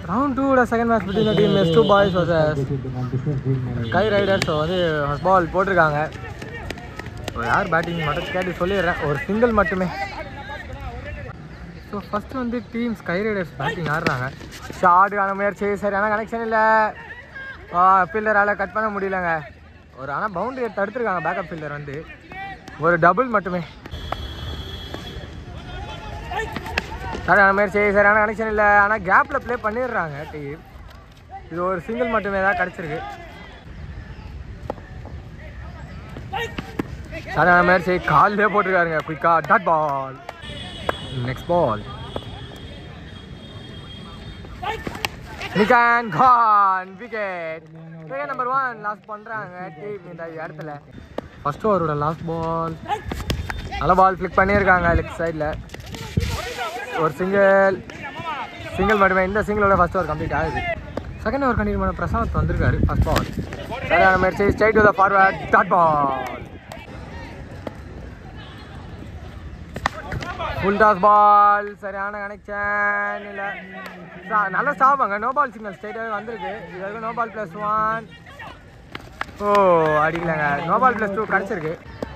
Round டூவோட second match between the team S two boys versus sky riders வந்து first ball போட்டிருக்காங்க ஒரு யார் பேட்டிங் மட்டும் கேட்டு சொல்லிடுறேன் ஒரு சிங்கிள் மட்டுமே ஸோ ஃபஸ்ட்டு வந்து டீம் ஸ்கை ரைடர்ஸ் பேட்டிங் ஆடுறாங்க ஷார்ட்டுக்கான முயற்சி சரியான கனெக்ஷன் இல்லை ஃபீல்டரால் கட் பண்ண முடியலங்க ஒரு ஆனால் பவுண்டரி தடுத்துருக்காங்க பேக்கப் ஃபீல்டர் வந்து ஒரு டபுள் மட்டுமே சரியான முயற்சி சரியான கனெக்ஷன் இல்லை ஆனால் கேப்பில் ப்ளே பண்ணிடுறாங்க டீம் இது ஒரு சிங்கிள் மட்டுமே தான் கிடச்சிருக்கு சரியான முயற்சி காலிலே போட்டிருக்காருங்க குயிக்கா டாட் பால் நெக்ஸ்ட் பால் நிகான் கான் wicket wicket number one lost பண்ணுறாங்க டீம் இந்த இடத்துல ஃபர்ஸ்ட் ஓவரோட லாஸ்ட் பால் நல்ல பால் ஃப்ளிக் பண்ணியிருக்காங்க லெஃப்ட் சைடில் ஒரு சிங்கிள் சிங்கிள் மட்டுமே இந்த சிங்கிளோட ஃபர்ஸ்ட் ஓவர் கம்ப்ளீட் ஆகுது செகண்ட் ஓவர் கண்டினியூ பண்ண பிரசாந்த் வந்திருக்காரு ஃபர்ஸ்ட் பால் சரியான முயற்சி straight to the forward dot ball full toss ball சரியான கனெக்ஷன் இல்லை நல்ல ஸ்டாப்பாங்க நோ பால் சிக்னல் ஸ்ட்ரைட்டாகவே வந்திருக்கு இது வரைக்கும் நோ பால் ப்ளஸ் ஒன் ஓ அடிக்கலைங்க நோ பால் ப்ளஸ் டூ கிடச்சிருக்கு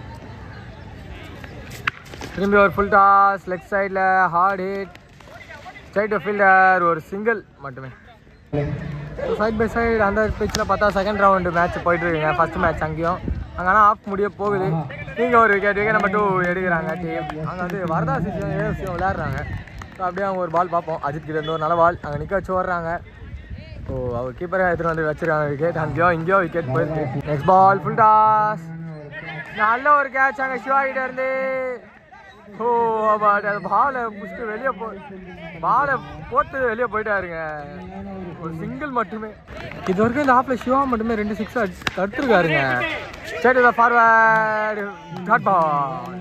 திரும்பி ஒரு ஃபுல் டாஸ் லெஃப்ட் சைடில் ஹார்ட் ஹிட் ஸ்ட்ரைட் ஃபீல்டர் ஒரு சிங்கிள் மட்டுமே சைட் பை சைடு அந்த பிச்சில் பார்த்தா செகண்ட் ரவுண்டு மேட்ச் போயிட்டு இருக்குங்க ஃபர்ஸ்ட் மேட்ச் அங்கேயும் அங்கே ஆனால் ஆஃப் முடிய போகுது இங்கே ஒரு விக்கெட் விக்கெட் நம்பர் டூ எடுக்கிறாங்க டீம் அங்கே வந்து வரதா சிசியும் ஏஎஃப்சியும் விளையாடுறாங்க ஸோ அப்படியே அவங்க ஒரு பால் பார்ப்போம் அஜித் கிட்ட இருந்து ஒரு நல்ல பால் அங்கே நிற்க வச்சு வர்றாங்க ஓ அவர் கீப்பரை எடுத்துகிட்டு வந்து வச்சிருக்காங்க விக்கெட் அங்கேயோ இங்கேயோ விக்கெட் போயிருக்கு நெக்ஸ்ட் பால் ஃபுல் டாஸ் நல்ல ஒரு கேட்ச் அங்கே சிவா கிட்ட இருந்து ஓ பட் அது பாலை புடிச்சிட்டு வெளியே போ பாலை போட்டு வெளியே போயிட்டாருங்க ஒரு சிங்கிள் மட்டுமே இது வரைக்கும் இந்த ஆப்பில் சிவா மட்டுமே ரெண்டு சிக்ஸ் தடுத்துருக்காருங்க சரி forward dot ball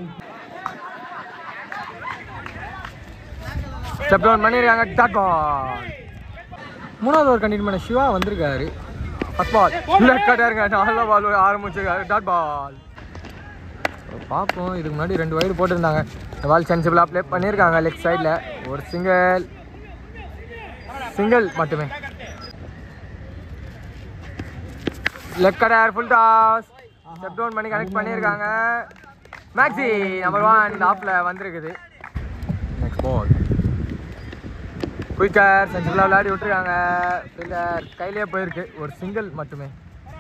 step down பண்ணியிருக்காங்க டாட் பால் மூணாவது ஓவர் கண்டினியூ பண்ண சிவா வந்திருக்காரு ஃபர்ஸ்ட் பால் லெஃப்ட் கட்டாருங்க நல்ல பால் ஆரம்பிச்சிருக்காரு டாட் பால் பார்ப்போம் இதுக்கு முன்னாடி ரெண்டு வயது போட்டிருந்தாங்க இந்த பால் சென்சிபிளாக ப்ளே பண்ணியிருக்காங்க லெஃப்ட் சைடில் ஒரு சிங்கிள் சிங்கிள் மட்டுமே லெஃப்ட் கடையார் ஃபுல் டாஸ் ஸ்டெப் டவுன் பண்ணி கனெக்ட் பண்ணியிருக்காங்க மேக்ஸி நம்பர் ஒன் இந்த ஆப்பில் வந்திருக்குது நெக்ஸ்ட் பால் குயிக்கர் சென்சிபிளாக விளையாடி விட்டுருக்காங்க ஃபீல்டர் கையிலேயே போயிருக்கு ஒரு சிங்கிள் மட்டுமே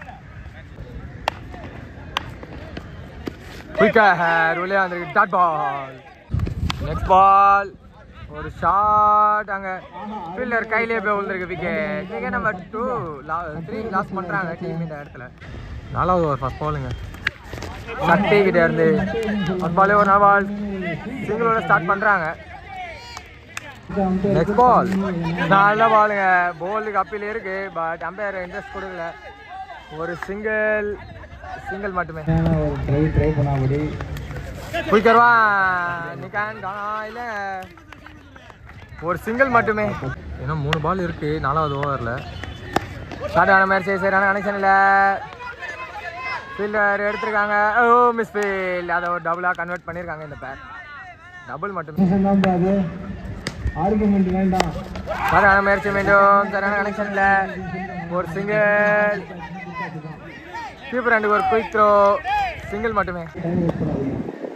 குயிக்கர் உள்ளே வந்திருக்கு டாட் பால் நெக்ஸ்ட் பால் ஒரு ஷாட் அங்கே ஃபீல்டர் கையிலே போய் விழுந்திருக்கு விக்கெட் விக்கெட் நம்பர் டூ லா த்ரீ லாஸ் பண்ணுறாங்க டீம் இந்த இடத்துல நாலாவது ஒரு ஃபஸ்ட் பாலுங்க சக்தி கிட்ட இருந்து ஃபஸ்ட் பாலே ஒரு நாலு பால் சிங்கிளோட ஸ்டார்ட் பண்ணுறாங்க நெக்ஸ்ட் பால் நல்ல பாலுங்க போலுக்கு அப்பீல் இருக்கு பட் அம்பையர் இன்ட்ரெஸ்ட் கொடுக்கல ஒரு சிங்கிள் சிங்கிள் மட்டுமே ட்ரை ட்ரை பண்ணாபடி குயிக்கர்வா நிக்கான் காணா இல்ல ஒரு சிங்கிள் மட்டுமே இன்னும் மூணு பால் இருக்கு நாலாவது ஓவரில் ஸ்டார்ட் ஆன மாதிரி சரி சரியான கனெக்ஷன் இல்லை ஃபீல்டர் எடுத்திருக்காங்க ஓ மிஸ் ஃபீல் அதை ஒரு டபுளாக கன்வெர்ட் பண்ணியிருக்காங்க இந்த பேர் டபுள் மட்டுமே தான் அது ஆர்குமெண்ட் வேண்டாம் சரியான முயற்சி மீண்டும் சரியான கனெக்ஷன் இல்லை ஒரு சிங்கிள் கீப்பர் ரெண்டு ஒரு குயிக் த்ரோ சிங்கிள் மட்டுமே டைம் வேஸ்ட் பண்ணாதீங்க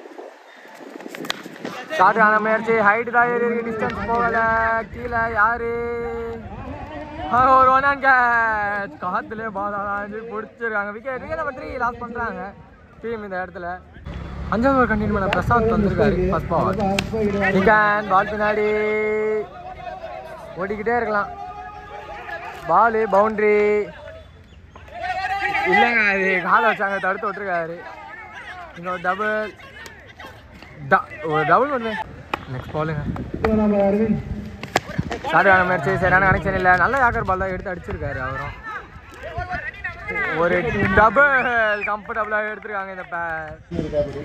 ஷார்ட்டான முயற்சி ஹைட் தான் ஏறி இருக்கு டிஸ்டன்ஸ் போகல கீழே யாரு ஆ, ஒரு ஒன் அண்ட் கேட்ச் காத்துலேயே பால் ஆளாஞ்சு பிடிச்சிருக்காங்க wicket wicket number three loss பண்ணுறாங்க டீம் இந்த இடத்துல அஞ்சாவது ஓவர் கண்டினியூ பண்ண பிரசாந்த் வந்திருக்காரு ஃபர்ஸ்ட் பால் நிகான் பால் பின்னாடி ஓடிக்கிட்டே இருக்கலாம் பால் பவுண்ட்ரி இல்லைங்க அது காலை வச்சாங்க தடுத்து விட்டுருக்காரு இங்கே ஒரு டபுள் ஒரு டபுள் ஒன்று நெக்ஸ்ட் பாலுங்க நம்ம அரவிந்த் சரியான முயற்சி சரியான கனெக்ஷன் இல்லை நல்ல யாக்கர் பால் தான் எடுத்து அடிச்சிருக்காரு அவரும் ஒரு டபுள் கம்ஃபர்டபுளாக எடுத்திருக்காங்க இந்த பேர் இருக்காபடி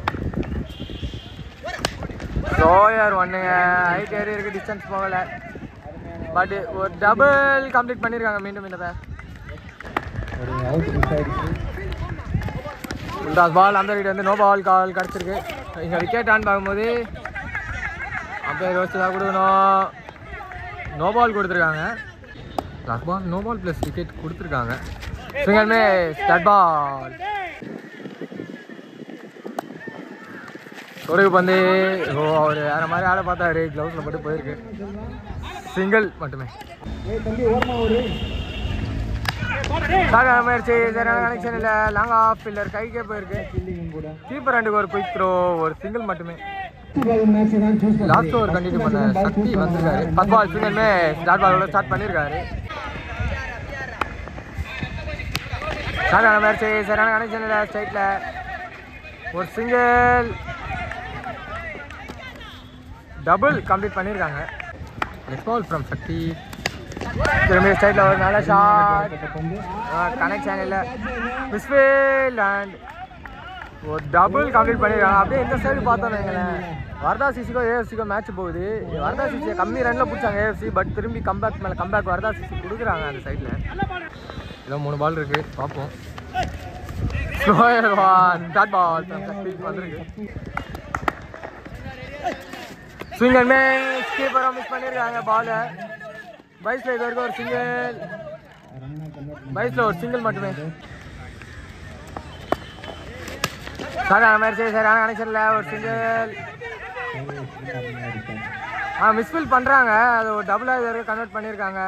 லோயர் ஒன்றுங்க ஹைட் ஏறி இருக்கு டிஸ்டன்ஸ் போகலை பட் ஒரு டபுள் கம்ப்ளீட் பண்ணியிருக்காங்க மீண்டும் இந்த பேர் ஒரு அவுட் மிஸ் ஆயிடுச்சு உல்டாஸ் பால் அம்பேர் வந்து நோ பால் கால் கிடச்சிருக்கு இங்கே விக்கெட் ஆன் பார்க்கும்போது அம்பேர் யோசிச்சு தான் கொடுக்கணும் நோ பால் கொடுத்துருக்காங்க last ball no ball plus wicket கொடுத்துருக்காங்க ஸ்விங்கர்மே ஸ்டார்ட் பால் சொருகு பந்து ஓ அவர் வேற மாதிரி ஆட பார்த்தாரு க்ளவுஸில் போட்டு போயிருக்கு சிங்கிள் மட்டுமே ஏய் தம்பி ஓரமா ஒரு சார் முயற்சி சரியான கனெக்ஷன் இல்லை லாங் ஆஃப் பில்லர் கைக்கே போயிருக்கு ஃபீல்டிங் கூட கீப்பர் ரெண்டுக்கு ஒரு குயிக் த்ரோ ஒரு சிங்கிள் மட்டுமே மேட்ச் தான் சூஸ் லாஸ்ட் ஓவர் கண்டினியூ பண்ண சக்தி வந்திருக்காரு ஃபர்ஸ்ட் பால் ஸ்விங்கர்மே ஸ்டார்ட் பாலோட ஸ்டார்ட் பண்ணியிருக்காரு சாதாரண முயற்சி சரியான கனெக்ஷன் இல்லை ஸ்ட்ரைட்டில் ஒரு சிங்கிள் டபுள் கம்ப்ளீட் பண்ணியிருக்காங்க நெக்ஸ்ட் பால் ஃப்ரம் சக்தி திரும்பி ஸ்ட்ரைட்டில் ஒரு நல்ல ஷாட் வந்து கனெக்ஷன் இல்லை மிஸ்ஃபீல்ட் அண்ட் ஒரு டபுள் கம்ப்ளீட் பண்ணிருக்காங்க அப்படியே இந்த சைடு பார்த்தோம் வைங்களேன் வரதா சிசிக்கோ ஏஎஃப்சிக்கோ மேட்ச் போகுது வரதா சிசியை கம்மி ரன்ல பிடிச்சாங்க ஏஎஃப்சி பட் திரும்பி கம்பேக் மேலே கம்பேக் வரதா சிசி கொடுக்குறாங்க அந்த சைடில் இல்லை மூணு பால் இருக்கு பார்ப்போம் டாட் பால் வந்திருக்கு ஸ்விங்கர்மே கீப்பராக மிஸ் பண்ணியிருக்காங்க பாலை பைஸில் இது வரைக்கும் ஒரு சிங்கிள் ரன்னா கன்வெர்ட் பைஸில் ஒரு சிங்கிள் மட்டுமே சாதாரண மாதிரி சரி சரியான கனெக்ஷனில் ஒரு சிங்கிள் ஆ மிஸ்ஃபில் பண்ணுறாங்க அது ஒரு டபுளாக இது வரைக்கும் கன்வெர்ட் பண்ணியிருக்காங்க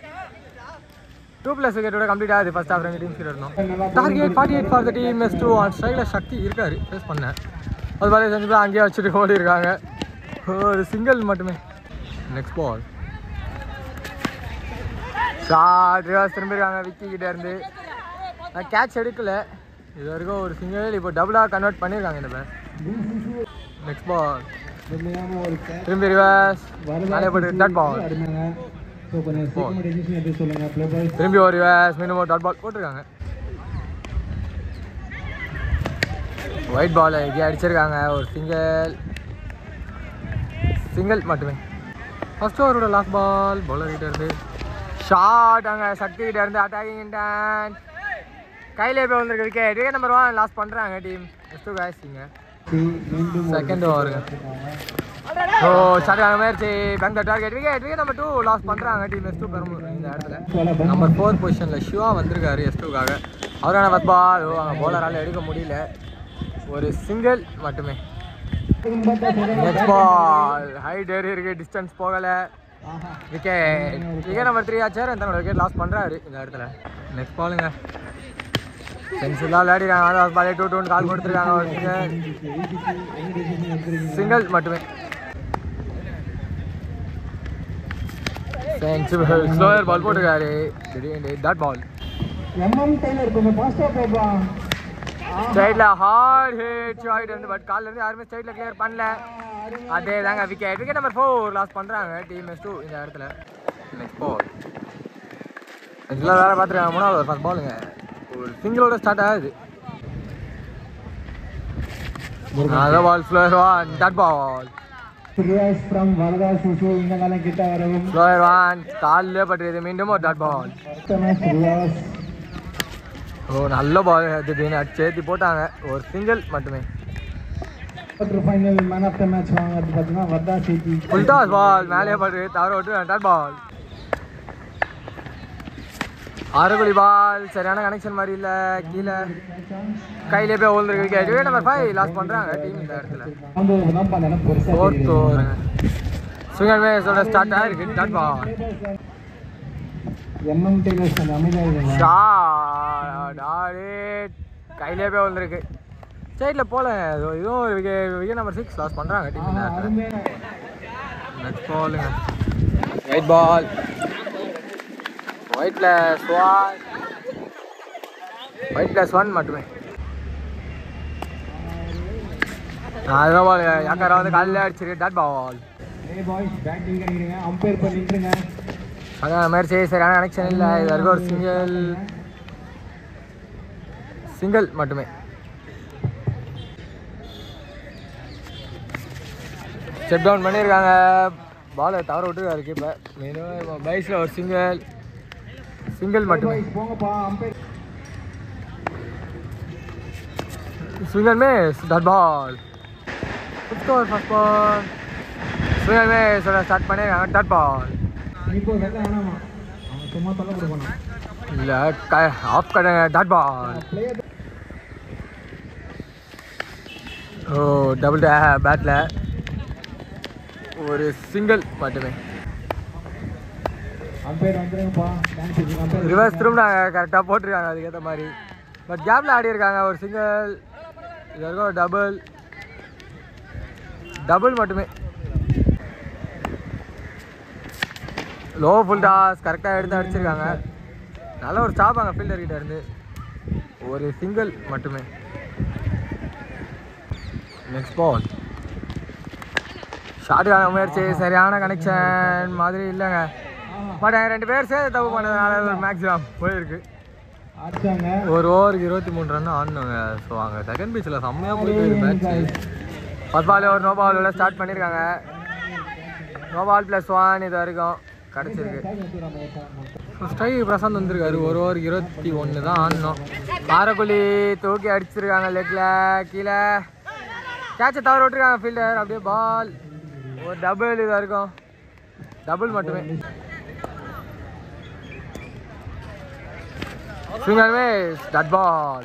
டூ ப்ளஸ் விக்கெட்டோட கம்ப்ளீட் ஆகுது ஃபர்ஸ்ட் ஆஃப் ரெண்டு டீம்ஸ் இருக்கணும் target forty eight for the team S two on ஸ்ட்ரைக்கில் சக்தி இருக்காரு ஃபேஸ் பண்ணேன் அது மாதிரி செஞ்சு போய் அங்கேயே வச்சுட்டு ஓடி இருக்காங்க ஒரு சிங்கிள் மட்டுமே நெக்ஸ்ட் பால் ஷார்ட் ரிவர்ஸ் திரும்பிருக்காங்க விக்கி கிட்ட இருந்து நான் கேட்ச் எடுக்கல இது வரைக்கும் ஒரு சிங்கிள் இப்போ டபுளாக கன்வெர்ட் பண்ணியிருக்காங்க இந்த பேர் நெக்ஸ்ட் பால் உண்மையான ஒரு catch. திரும்பி ரிவர்ஸ் வரதா மேலே போட்டு டாட் பால் அருமையாங்க. So, கொஞ்சம் சீக்கிரமா decision எடுத்து சொல்லுங்க play boy. திரும்பி ஒரு ரிவர்ஸ் மீண்டும் ஒரு டாட் பால் போட்டிருக்காங்க ஒயிட் பால் இங்கே அடிச்சிருக்காங்க ஒரு சிங்கிள் சிங்கிள் மட்டுமே ஃபர்ஸ்ட் ஓவரோட லாஸ்ட் பால் பவுலர் கிட்ட இருந்து ஷாட் அங்கே சக்தி கிட்ட இருந்து அட்டாக்கிங் இன்டன் கையிலே போய் வந்திருக்கு wicket wicket number one loss பண்ணுறாங்க டீம் ஃபஸ்ட்டு காய்ஸ் இங்கே சி, மீண்டும் ஒரு செகண்ட் ஓவருங்க ஓ சரியான முயற்சி பேங்க் target wicket wicket number two loss பண்ணுறாங்க டீம் எஸ் டூ பெரும்பூர் இந்த இடத்துல போல பந்து. நம்பர் ஃபோர் பொசிஷனில் சிவா வந்திருக்காரு எஸ் டூக்காக அவரான ஃபஸ்ட் பால் ஓ அங்கே பவுலரால் எடுக்க முடியல ஒரு சிங்கிள் மட்டுமே நெக்ஸ்ட் பால் ஹைட் ஏறி இருக்கு டிஸ்டன்ஸ் போகலை ஆஹா. விக்கெட் விக்கெட் நம்பர் த்ரீ ஆச்சார் தன்னோட விக்கெட் லாஸ் பண்ணுறாரு இந்த இடத்துல நெக்ஸ்ட் பாலுங்க சென்சுலாம் விளையாடிருக்காங்க அதான் பாலே டூ டூன்னு கால் கொடுத்துருக்காங்க ஒரு சிங்கிள் என்ன decision எடுத்திருக்கீங்க? சிங்கிள் மட்டுமே ஸ்லோயர் பால் போட்டுருக்காரு திடீர்னு டாட் பால் MM டெய்லர் கொஞ்சம் fast ஆ போப்பா. ஸ்ட்ரைட்ல ஹார்ட் ஹிட் ஷாட் இருந்து பட் கால்ல இருந்து யாருமே ஸ்ட்ரைட்ல கிளியர் பண்ணல அதே தாங்க wicket wicket number four loss பண்றாங்க டீம் எஸ் டூ இந்த இடத்துல நெக்ஸ்ட் பால் இதெல்லாம் வேற பார்த்துருக்காங்க மூணாவது ஒரு ஃபர்ஸ்ட் பாலுங்க ஒரு சிங்கிளோட ஸ்டார்ட் ஆகுது அதான் ball slower one dot ball Suryas from வரதா சிசு இந்த காலம் கிட்ட வரவும் ஸ்லோயர் ஒன் காலிலே பட்டுறது மீண்டும் ஒரு டாட் பால் அடுத்த சுரியாஸ் ஓ நல்ல பால் திடீர்னு அடிச்சு ஏற்றி போட்டாங்க ஒரு சிங்கிள் மட்டுமே quarter final man of the match வாங்குறது பார்த்தீங்கன்னா Vardha city full toss ball மேலே பட்டு தவற விட்டு டாட் பால் ஆறுகுழி பால் சரியான கனெக்ஷன் மாதிரி இல்லை கீழே கையிலே போய் விழுந்துருக்கு விக்கெட் நம்பர் ஃபைவ் லாஸ் பண்ணுறாங்க டீம் இந்த இடத்துல வந்து தான் பார்த்தா பெருசா ஃபோர்த் ஓவருங்க சுங்கர் மேஸோட ஸ்டார்ட் ஆயிருக்கு டாட் பால் எம்எம் டெய்லர்ஸ் அந்த அமைதியாக இருக்குங்க ஷாட் ஆடு கையிலே போய் விழுந்துருக்கு சைடில் போல இதோ இதுவும் ஒரு wicket wicket number six loss பண்ணுறாங்க டீம் இந்த இடத்துல அருமையான நெக்ஸ்ட் பாலுங்க wide ball wide plus one wide plus one மட்டுமே அதான் பால் யாக்காரா வந்து காலையில் அடிச்சிருக்கு dot ball A boys batting கிடைக்கிறீங்க அம்பையர் பண்ணிட்டுருங்க அதான் மாதிரி சரி சரியான கனெக்ஷன் இல்லை இது வரைக்கும் ஒரு சிங்கிள் சிங்கிள் மட்டுமே ஸ்டெப் டவுன் பண்ணியிருக்காங்க பாலை தவற விட்டுருக்காரு கீப்பர் மீண்டும் பைஸில் ஒரு சிங்கிள் சிங்கிள் மட்டுமே பாய்ஸ் போங்கப்பா அம்பையர் ஸ்விங்கர் மேஸ் dot ball fifth over first ball swinger மேஸோட ஸ்டார்ட் பண்ணியிருக்காங்க டாட் பால் இப்போ வெள்ள வேணாமா சும்மா சொல்ல கொடுக்கணும் இல்லை க ஆஃப் கடை டாட் பால் பிளேயர் ஓ டபுள் பேட்டில் ஒரு சிங்கிள் மட்டுமே அம்பையர் வந்துருங்கப்பா டான்ஸ் அம்பையர் ரிவர்ஸ் திரும்ப கரெக்டாக போட்டிருக்காங்க அதுக்கேற்ற மாதிரி பட் கேப்பில் ஆடி இருக்காங்க ஒரு சிங்கிள் இது வரைக்கும் டபுள் டபுள் மட்டுமே லோ ஃபுல் டாஸ் கரெக்டாக எடுத்து அடிச்சிருக்காங்க நல்ல ஒரு ஸ்டாப்பாங்க ஃபீல்டர் கிட்ட இருந்து ஒரு சிங்கிள் மட்டுமே நெக்ஸ்ட் பால் ஷார்ட்டுக்கான முயற்சி சரியான கனெக்ஷன் மாதிரி இல்லைங்க பட் ரெண்டு பேர் சேர்ந்து தப்பு பண்ணதுனால ஒரு மேக்ஸிமம் போயிருக்கு அடிச்சாங்க ஒரு ஓவருக்கு இருபத்தி மூணு ரன் ஆடினாங்க ஸோ அங்கே செகண்ட் பீச்சில் செம்மையாக போயிட்டு மேட்ச் ஃபர்ஸ்ட் பால் ஒரு நோ பாலோட ஸ்டார்ட் பண்ணியிருக்காங்க நோ பால் ப்ளஸ் ஒன் இது வரைக்கும் கிடச்சிருக்கு ஸ்டை பிரசாந்த் வந்திருக்காரு ஒரு ஓவருக்கு இருபத்தி ஒன்று தான் ஆடணும் ஆரக்குழி தூக்கி அடிச்சிருக்காங்க லெக்கில் கீழே கேட்சை தவற விட்டுருக்காங்க ஃபீல்டர் அப்படியே பால் ஒரு டபுள் இது வரைக்கும் டபுள் மட்டுமே Swing and miss. That ball.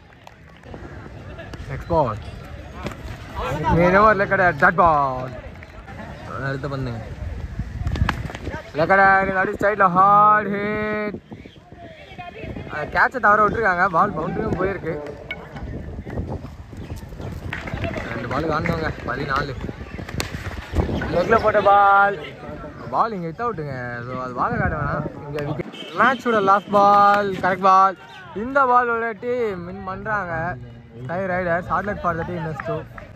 Next ball. मेन ओवर लेकर डट बॉल அடுத்த பந்து லெக்கடா நடு சைடில் ஹார்ட் ஹிட் கேட்சை தவற விட்டுருக்காங்க பால் பவுண்டரியும் போயிருக்கு ரெண்டு பால் காணுவாங்க பதினாலு லெக்கில் போட்ட பால் பால் இங்கே வித்தா விட்டுங்க ஸோ அது பாலை காட்ட வேணாம் இங்கே விக்கெட் மேட்சோட லாஸ்ட் பால் கரெக்ட் பால் இந்த பால் விளையாட்டி மின் பண்ணுறாங்க டை rider short leg for the team next